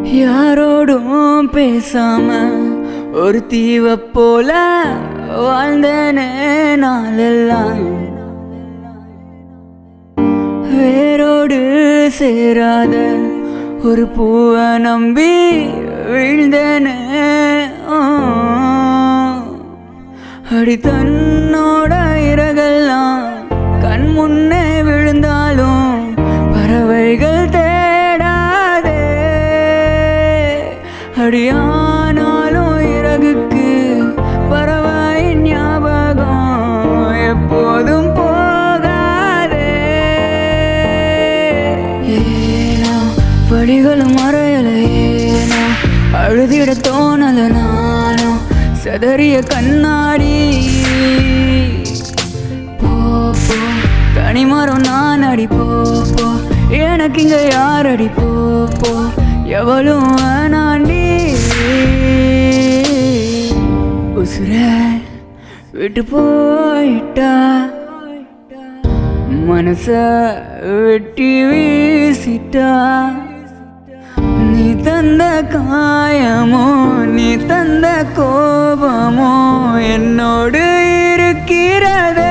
யாரோடும் பேசாம ஒரு தீவ போல வாழ்ந்தனே நாளெல்லாம் வேரோடு சேராத ஒரு பூவை நம்பி விழுந்தனே ஆ. அடி தன்னோட இறகெல்லாம் கண் முன்னே விழுந்தாலும் பறவைகள் தேடாதே அடியானாலும் இறகுக்கு பறவை ஞாபகம் எப்போதும் போகாதே ஏனோ வழிகளும் மறையல ஏனோ அழுதிட தோணல நானும் செதறிய கண்ணாடி போ போ தனிமரம் நான் அடி போ போ எனக்கு இங்க யார் அடி போ போ எவளும் வேணாண்டி உசுர விட்டு போயிட்டா மனச வெட்டி வீசிட்டா நீ தந்த காயமோ நீ தந்த கோபமோ என்னோடு இருக்கிறதே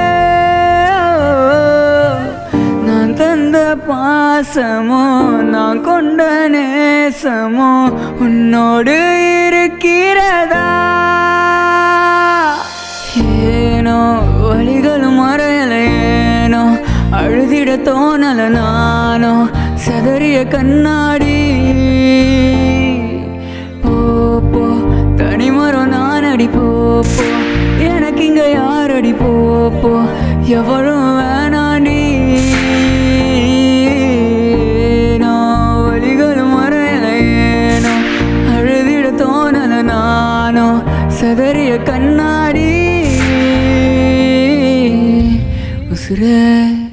நான் தந்த பாசமோ நான் கொண்ட நேசமோ உன்னோடு இருக்கிறதா ஏனோ வழிகளும் மறையல ஏனோ அழுதிட தோணல நானோ சதறிய கண்ணாடி போ போ தனிமரம் நான் அடி போ போ எனக்கு இங்க யார் அடி போ போ எவளும் வேணாண்டி ஏனோ வழிகளும் மறையல ஏனோ அழுதிட தோணல நானோ சதறிய கண்ணாடி உசுரே